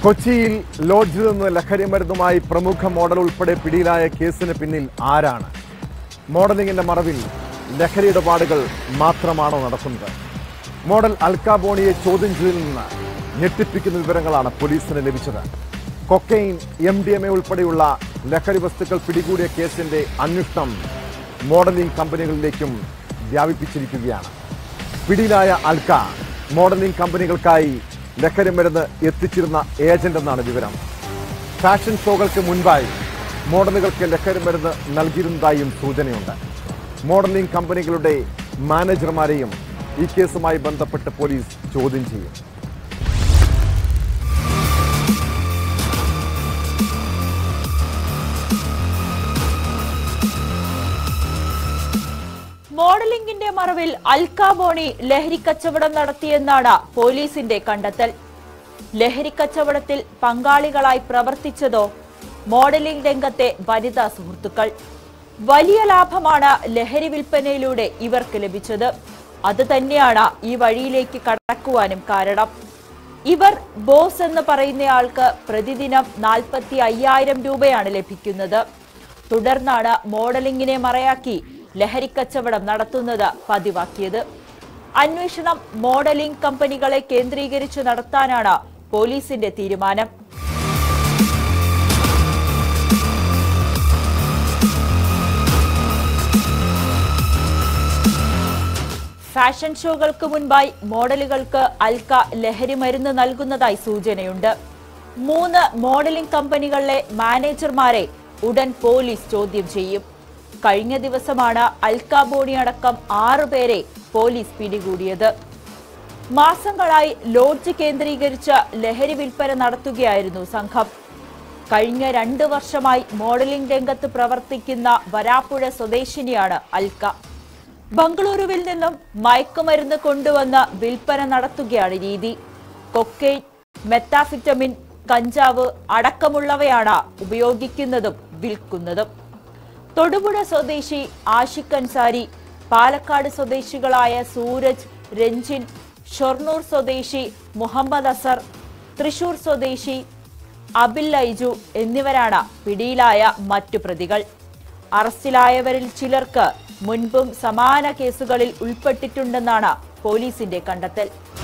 കൊച്ചിയിൽ ലോഡ്ജിൽ നിന്ന് ലഹരി മരുന്നുമായി പ്രമുഖ മോഡൽ ഉൾപ്പെടെ പിടിയിലായ കേസിന് പിന്നിൽ ആരാണ് മോഡലിംഗിന്റെ മറവിൽ ലഹരി ഇടപാടുകൾ മാത്രമാണോ നടക്കുന്നത് മോഡൽ അൽക്കാബോണിയെ ചോദ്യം ചെയ്തതിൽ നിന്ന് ഞെട്ടിപ്പിക്കുന്ന വിവരങ്ങളാണ് പോലീസിന് ലഭിച്ചത് cocaine M D M A ഉൾപ്പെടെയുള്ള ലഹരി വസ്തുക്കൾ പിടികൂടിയ കേസിന്റെ അന്വേഷണം മോഡലിംഗ് കമ്പനികളിലേക്കും വ്യാപിപ്പിച്ചിരിക്കുകയാണ് പിടിയിലായ അൽക്ക മോഡലിംഗ് കമ്പനികൾക്കായി ലഹരി മരുന്ന് എത്തിച്ചിരുന്ന ഏജന്റ് എന്നാണ് വിവരം ഫാഷൻ ഷോകൾക്ക് മുൻപായി മോഡലുകൾക്ക് ലഹരി മരുന്ന് നൽകിയിരുന്നതായും സൂചനയുണ്ട് മോഡലിംഗ് കമ്പനികളുടെ മാനേജർമാരെയും ഈ കേസുമായി ബന്ധപ്പെട്ട് പോലീസ് ചോദ്യം ചെയ്യും മോഡലിംഗിന്റെ മറവിൽ അൽക്കാബോണി ലഹരി കച്ചവടം നടത്തിയെന്നാണ് പോലീസിന്റെ കണ്ടെത്തൽ ലഹരി കച്ചവടത്തിൽ പങ്കാളികളായി പ്രവർത്തിച്ചതോ മോഡലിംഗ് രംഗത്തെ വനിതാ സുഹൃത്തുക്കൾ വലിയ ലാഭമാണ് ലഹരി വിൽപ്പനയിലൂടെ ഇവർക്ക് ലഭിച്ചത് അത് തന്നെയാണ് ഈ വഴിയിലേക്ക് കടക്കുവാനും കാരണം ഇവർ ബോസ് എന്ന് പറയുന്നയാൾക്ക് പ്രതിദിനം നാൽപ്പത്തി അയ്യായിരം രൂപയാണ് ലഭിക്കുന്നത് തുടർന്നാണ് മോഡലിംഗിനെ മറയാക്കി ലഹരിക്കച്ചവടം നടത്തുന്നത് പതിവാക്കിയത് അന്വേഷണം മോഡലിംഗ് കമ്പനികളെ കേന്ദ്രീകരിച്ച് നടത്താനാണ് പോലീസിന്റെ തീരുമാനം ഫാഷൻ ഷോകൾക്ക് മുൻപായി മോഡലുകൾക്ക് അൽക്ക ലഹരി മരുന്ന് നൽകുന്നതായി സൂചനയുണ്ട് മൂന്ന് മോഡലിംഗ് കമ്പനികളിലെ മാനേജർമാരെ ഉടൻ പോലീസ് ചോദ്യം ചെയ്യും കഴിഞ്ഞ ദിവസമാണ് അൽക്ക ബോണി അടക്കം ആറുപേരെ പോലീസ് പിടികൂടിയത് മാസങ്ങളായി ലോഡ്ജ് കേന്ദ്രീകരിച്ച് ലഹരി വിൽപ്പന നടത്തുകയായിരുന്നു സംഘം കഴിഞ്ഞ രണ്ട് വർഷമായി മോഡലിംഗ് രംഗത്ത് പ്രവർത്തിക്കുന്ന വരാപ്പുഴ സ്വദേശിനിയാണ് അൽക്ക ബംഗളൂരുവിൽ നിന്നും മയക്കുമരുന്ന് കൊണ്ടുവന്ന് വിൽപ്പന നടത്തുകയാണ് രീതി കൊക്കൈൻ മെത്താഫിറ്റമിൻ കഞ്ചാവ് അടക്കമുള്ളവയാണ് ഉപയോഗിക്കുന്നതും വിൽക്കുന്നതും തൊടുപുഴ സ്വദേശി ആഷിഖ് അൻസാരി പാലക്കാട് സ്വദേശികളായ സൂരജ് രഞ്ജിൻ ഷൊർണൂർ സ്വദേശി മുഹമ്മദ് അസർ തൃശൂർ സ്വദേശി അബിൽ ഐജു എന്നിവരാണ് പിടിയിലായ മറ്റു പ്രതികൾ അറസ്റ്റിലായവരിൽ ചിലർക്ക് മുൻപും സമാന കേസുകളിൽ ഉൾപ്പെട്ടിട്ടുണ്ടെന്നാണ് പോലീസിന്റെ കണ്ടെത്തൽ